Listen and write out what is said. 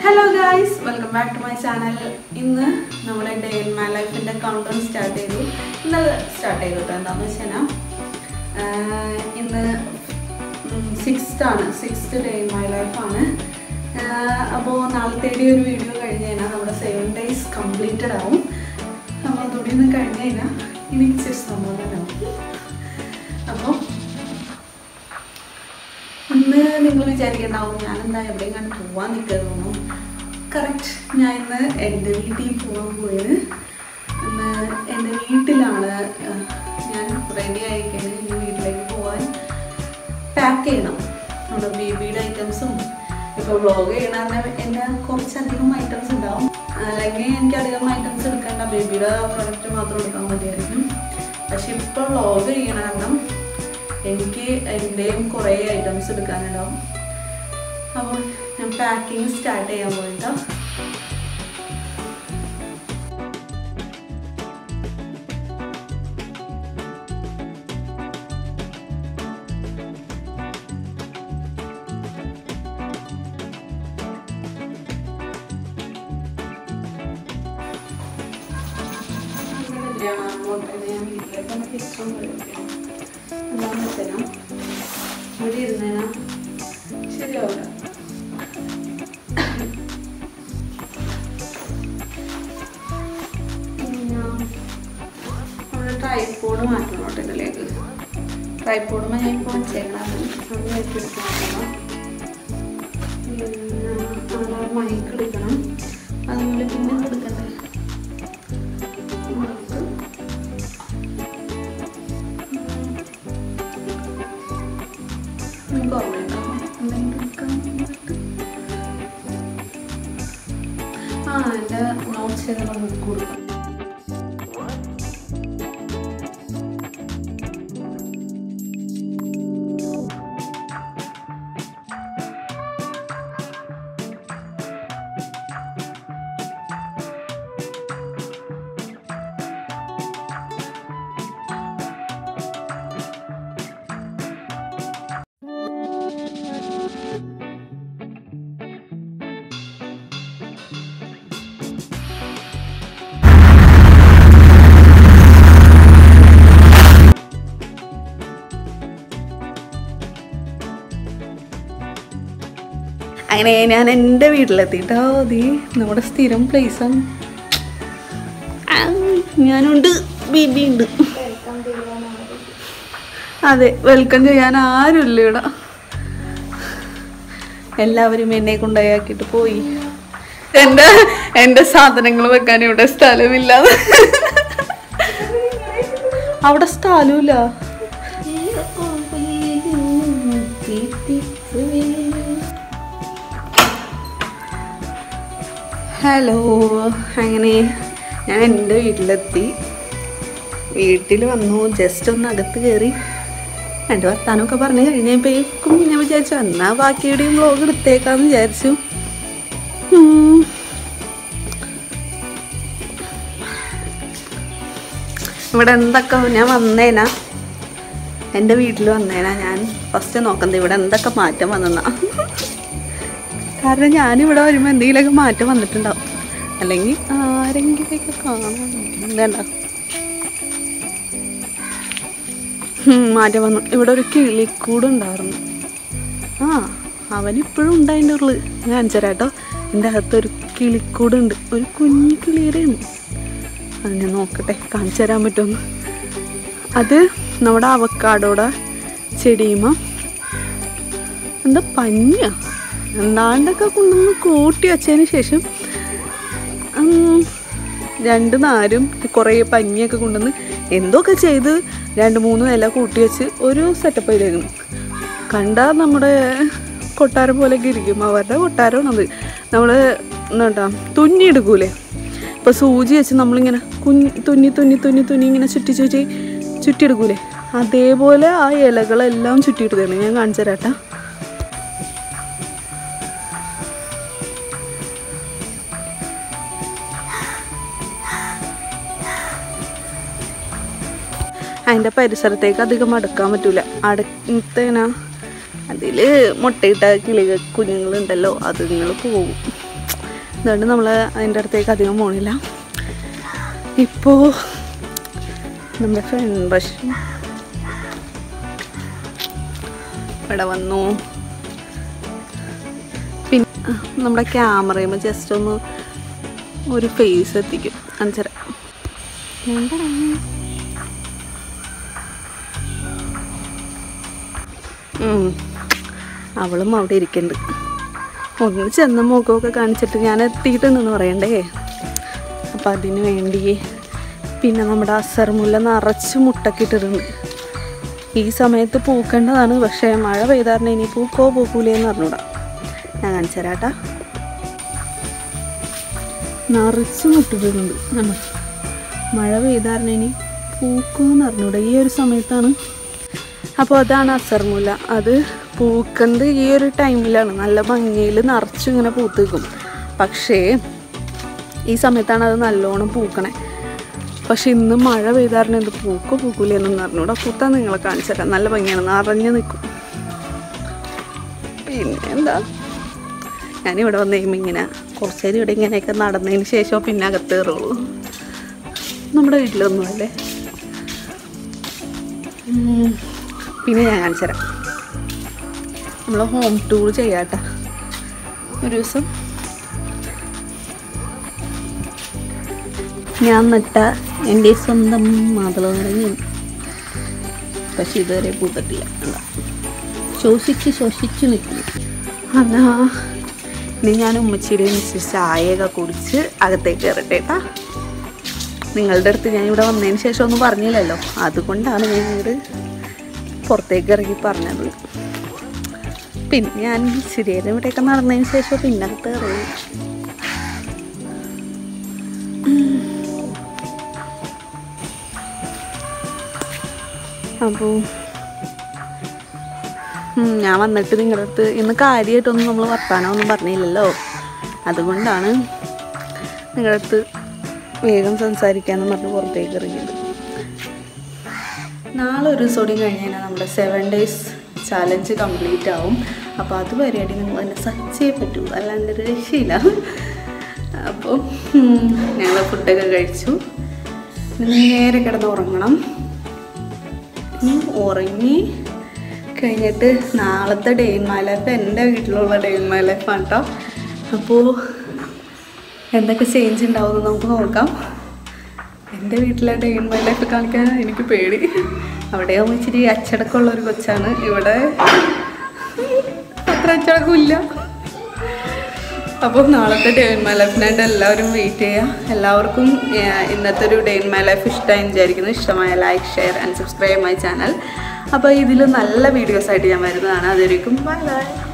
Hello guys welcome back to my channel ഇന്ന് നമ്മുടെ day in my ലൈഫിൻ്റെ countdown start ചെയ്തു ഇന്നലെ സ്റ്റാർട്ട് ചെയ്തു കേട്ടോ എന്താണെന്ന് വെച്ച് കഴിഞ്ഞാൽ ഇന്ന് സിക്സ്ത് ആണ് സിക്സ്ത് ഡേ ഇൻ മൈ ലൈഫാണ് അപ്പോൾ നാളത്തേടി ഒരു വീഡിയോ കഴിഞ്ഞ് കഴിഞ്ഞാൽ നമ്മുടെ സെവൻ ഡേയ്സ് കംപ്ലീറ്റഡ് ആവും അപ്പോൾ അതുകൂടി ഒന്ന് കഴിഞ്ഞ് കഴിഞ്ഞാൽ ഇനി ഇച്ചിരി സമാധാനമാവും അപ്പോൾ ഇന്ന് നിങ്ങൾ വിചാരിക്കണ്ടാവും ഞാനെന്താ എവിടെയും കണ്ട് പോവാൻ നിൽക്കുന്നു കറക്റ്റ് ഞാൻ ഇന്ന് എൻ്റെ വീട്ടിൽ പോകാൻ പോയത് ഇന്ന് എൻ്റെ വീട്ടിലാണ് ആ, ഞാൻ റെഡി ആയിക്കഴിഞ്ഞ് ഇനി വീട്ടിലേക്ക് പോകാൻ പാക്ക് ചെയ്യണം നമ്മുടെ ബേബിയുടെ ഐറ്റംസും ഇപ്പോൾ വ്ളോഗ് ചെയ്യണ എൻ്റെ കുറച്ചധികം ഐറ്റംസ് ഉണ്ടാവും അല്ലെങ്കിൽ എനിക്ക് അധികം ഐറ്റംസ് എടുക്കേണ്ട ബേബിയുടെ പ്രൊഡക്റ്റ് മാത്രം എടുക്കാൻ മതിയായിരിക്കും പക്ഷെ ഇപ്പോൾ വ്ളോഗ് ചെയ്യണ കാരണം എനിക്ക് എൻ്റെയും കുറേ ഐറ്റംസ് എടുക്കാനുണ്ടാവും അപ്പോൾ ഞാൻ പാക്കിങ് സ്റ്റാർട്ട് ചെയ്യാൻ പോയിട്ടോ ഞാൻ വീട്ടിലേക്ക് ഇഷ്ടം എന്താണെന്ന് വെച്ചാൽ ഇവിടെ ഇരുന്നേനാ ശരിയാവില്ല പിന്നെ നമ്മുടെ ട്രൈപ്പോഡ് മാറ്റണം കേട്ടോ ഇതിലേക്ക് ട്രൈപ്പോഡ് ഞാൻ ഇപ്പോൾ വെച്ചേക്കണം അത് വെച്ചെടുക്കണം പിന്നെ മൈക്ക് എടുക്കണം അതുപോലെ പിന്നെ കൊടുക്കണ്ടേ മൈക്ക് എനിക്ക് ഓർമ്മയുണ്ടോ എന്തെങ്കിലും എടുക്കാൻ വേണ്ടിയിട്ട്? ആ എൻ്റെ നോട്ട്സ് ചെയ്തുള്ള ബുക്ക് കൊടുക്കാം അങ്ങനെ ഞാൻ എൻ്റെ വീട്ടിലെത്തിട്ടോ ദീ നമ്മുടെ സ്ഥിരം പ്ലേസാണ് ഞാനുണ്ട് ബിബി ഉണ്ട് അതെ വെൽക്കം ചെയ്യാൻ ആരുമില്ല ഇവിടെ എല്ലാവരും എന്നെ കൊണ്ടുപോയാക്കിയിട്ട് പോയി എൻ്റെ എൻ്റെ സാധനങ്ങൾ വെക്കാൻ ഇവിടെ സ്ഥലമില്ല അവിടെ സ്ഥലമില്ല ഹലോ അങ്ങനെ ഞാൻ എൻ്റെ വീട്ടിലെത്തി വീട്ടിൽ വന്നു ജസ്റ്റ് ഒന്ന് അകത്ത് കയറി രണ്ട് വർത്താനമൊക്കെ പറഞ്ഞ് കഴിഞ്ഞപ്പോഴേക്കും ഞാൻ വിചാരിച്ചു എന്നാ ബാക്കിയുടെയും വ്ലോഗ് എടുത്തേക്കാന്ന് വിചാരിച്ചു ഉം. ഇവിടെ എന്തൊക്കെ ഞാൻ വന്നേനാ എൻ്റെ വീട്ടിൽ വന്നേനാ ഞാൻ ഫസ്റ്റ് നോക്കുന്നത് ഇവിടെ എന്തൊക്കെ മാറ്റം വന്നെന്നാ കാരണം ഞാനിവിടെ വരുമ്പോൾ എന്തെങ്കിലുമൊക്കെ മാറ്റം വന്നിട്ടുണ്ടാവും അല്ലെങ്കിൽ ആരെങ്കിലുമൊക്കെ കാണാൻ വേണ്ട മാറ്റം വന്നു ഇവിടെ ഒരു കിളിക്കൂട് ഉണ്ടായിരുന്നു ആ അവനിപ്പോഴും ഉണ്ട് അതിൻ്റെ ഉള്ളിൽ ഞാൻ കാണിച്ചു തരാം കേട്ടോ എൻ്റെ അകത്തൊരു കിളിക്കൂടുണ്ട് ഒരു കുഞ്ഞു കിളിയുടെ ഉണ്ട് അത് ഞാൻ നോക്കട്ടെ കാണിച്ചു തരാൻ പറ്റുമെന്ന് അത് നമ്മുടെ അവക്കാടോടെ ചെടിയുമ എന്താ പഞ്ഞ എന്താണ്ടൊക്കെ കൊണ്ടുവന്ന് കൂട്ടി വെച്ചതിന് ശേഷം ഉം, രണ്ട് നാരും കുറേ പഞ്ഞിയൊക്കെ കൊണ്ടുവന്ന് എന്തൊക്കെ ചെയ്ത് രണ്ട് മൂന്ന് ഇല കൂട്ടി വെച്ച് ഒരു സെറ്റപ്പ് ചെയ്തേക്കണം കണ്ടാൽ നമ്മുടെ കൊട്ടാരം പോലെയൊക്കെ ഇരിക്കും അവരുടെ കൊട്ടാരമാണത് നമ്മൾ എന്താ തുന്നി എടുക്കൂലേ ഇപ്പോൾ സൂചി വെച്ച് നമ്മളിങ്ങനെ കുഞ്ഞ് തുന്നി തുന്നി തുന്നി തുന്നി ഇങ്ങനെ ചുറ്റി ചുറ്റി ചുറ്റിയെടുക്കൂലേ അതേപോലെ ആ ഇലകളെല്ലാം ചുറ്റിയെടുക്കണം ഞാൻ കാണിച്ചു തരാട്ടാ അതിൻ്റെ പരിസരത്തേക്ക് അധികം അടുക്കാൻ പറ്റൂല അടുത്തേന അതിൽ മുട്ടയിട്ട കിളികൾ കുഞ്ഞുങ്ങളുണ്ടല്ലോ അതുങ്ങൾ പോകും അതുകൊണ്ട് നമ്മൾ അതിൻ്റെ അടുത്തേക്ക് അധികം പോണില്ല ഇപ്പോൾ നമ്മുടെ ഫ്രണ്ട് വശം ഇവിടെ വന്നു പിന്നെ ആ, നമ്മുടെ ക്യാമറയുമ്പോൾ ജസ്റ്റ് ഒന്ന് ഒരു ഫേസ് എത്തിക്കും അഞ്ചര ഉം. അവളും അവിടെ ഇരിക്കുന്നുണ്ട് ഒന്ന് ചെന്ന മുഖമൊക്കെ കാണിച്ചിട്ട് ഞാൻ എത്തിയിട്ടുണ്ടെന്ന് പറയണ്ടേ അപ്പം അതിന് വേണ്ടി പിന്നെ നമ്മുടെ അസർമുല്ല നിറച്ച് മുട്ടക്കിട്ടിട്ടുണ്ട് ഈ സമയത്ത് പൂക്കേണ്ടതാണ് പക്ഷേ മഴ പെയ്താറിന് ഇനി പൂക്കോ പൂക്കൂലേന്ന് അറിഞ്ഞൂടാ ഞാൻ കാണിച്ചു തരാട്ടാ നിറച്ച് മുട്ടിട്ടുണ്ട് കണ്ടോ? മഴ പെയ്താറിന് ഇനി പൂക്കുമെന്ന് അറിഞ്ഞൂടാ ഈ ഒരു സമയത്താണ് അപ്പോൾ അതാണ് അസർമുല്ല അത് പൂക്കുന്നത് ഈ ഒരു ടൈമിലാണ് നല്ല ഭംഗിയിൽ നിറച്ചും ഇങ്ങനെ പൂത്ത് നിൽക്കും പക്ഷേ ഈ സമയത്താണ് അത് നല്ലോണം പൂക്കണേ പക്ഷെ ഇന്ന് മഴ പെയ്താറിന് എന്ത് പൂക്കോ പൂക്കൂലെന്നൊന്നും അറിഞ്ഞൂടാ പൂത്താൻ നിങ്ങളെ കാണിച്ചു തരാം നല്ല ഭംഗിയാണ് നിറഞ്ഞു നിൽക്കും പിന്നെ എന്താ ഞാനിവിടെ വന്ന് കഴിയുമ്പോൾ ഇങ്ങനെ കുറച്ച് നേരം ഇവിടെ ഇങ്ങനെയൊക്കെ നടന്നതിന് ശേഷം പിന്നെ അകത്ത് കയറുള്ളൂ നമ്മുടെ വീട്ടിലൊന്നുമല്ലേ ഉം. പിന്നെ ഞാൻ കാണിച്ചു തരാം നമ്മൾ ഹോം ടൂർ ചെയ്യാട്ട ഒരു ദിവസം ഞാൻ നട്ട എൻ്റെ സ്വന്തം മാതളനാരങ്ങ പക്ഷെ ഇതുവരെ പൂത്തിട്ടില്ല കണ്ടോ? ശോഷിച്ച് ശോഷിച്ച് നിൽക്കുന്നു അതാ ഇനി ഞാൻ ഉമ്മച്ചിയുടെ മിസ് ചായയൊക്കെ കുടിച്ച് അകത്തേക്ക് കയറട്ടെ കേട്ടാ നിങ്ങളുടെ അടുത്ത് ഞാൻ ഇവിടെ വന്നതിന് ശേഷം ഒന്നും പറഞ്ഞില്ലല്ലോ അതുകൊണ്ടാണ് ഞാൻ ഇങ്ങോട്ട് പുറത്തേക്ക് ഇറങ്ങി പറഞ്ഞത് പിന്നെ ഞാൻ ശരിയാലും ഇവിടെയൊക്കെ നടന്നതിന് ശേഷം പിന്നെ അകത്ത് ഇറങ്ങി അപ്പോൾ ഞാൻ വന്നിട്ട് നിങ്ങളുടെ അടുത്ത് ഇന്ന് കാര്യമായിട്ടൊന്നും നമ്മൾ വർത്താനമൊന്നും പറഞ്ഞില്ലല്ലോ അതുകൊണ്ടാണ് നിങ്ങളുടെ അടുത്ത് വേഗം സംസാരിക്കാമെന്ന് പറഞ്ഞ് പുറത്തേക്ക് ഇറങ്ങിയത് നാളെ ഒരു ദിവസം കൂടി കഴിഞ്ഞ് കഴിഞ്ഞാൽ നമ്മുടെ സെവൻ ഡേയ്സ് ചാലഞ്ച് കംപ്ലീറ്റ് ആവും അപ്പോൾ അതുവരെയായിട്ട് നിങ്ങൾ എന്നെ സച്ചേ പറ്റൂ അല്ലാണ്ട് ഒരു രക്ഷയില്ല അപ്പോൾ ഞങ്ങൾ ഫുഡൊക്കെ കഴിച്ചു ഇനി നേരെ കിടന്ന് ഉറങ്ങണം ഇനി ഉറങ്ങി കഴിഞ്ഞിട്ട് നാളത്തെ ഡേ ഇൻ മൈ ലൈഫ് എൻ്റെ വീട്ടിലുള്ള ഡേ ഇൻ മൈ ലൈഫ് ആണ് കേട്ടോ അപ്പോൾ എന്തൊക്കെ ചേഞ്ച് ഉണ്ടാവുമെന്ന് നമുക്ക് നോക്കാം എൻ്റെ വീട്ടിലെ ഡേ ഇൻ മൈ ലൈഫ് കാണിക്കാൻ എനിക്ക് പേടി അവിടെ ആകുമ്പോൾ ഇച്ചിരി അച്ചടക്കമുള്ള ഒരു കൊച്ചാണ് ഇവിടെ അത്ര അച്ചടക്കമില്ല അപ്പോൾ നാളത്തെ ഡേ ഇൻ മൈ ലൈഫിനായിട്ട് എല്ലാവരും വെയിറ്റ് ചെയ്യുക എല്ലാവർക്കും ഏഹ്, ഇന്നത്തെ ഒരു ഡേ ഇൻ മൈ ലൈഫ് ഇഷ്ടമായി വിചാരിക്കുന്നു ഇഷ്ടമായ like share and subscribe my channel അപ്പോൾ ഇതിൽ നല്ല വീഡിയോസ് ആയിട്ട് ഞാൻ വരുന്നതാണ് അതുവരെയും ബൈ ബൈ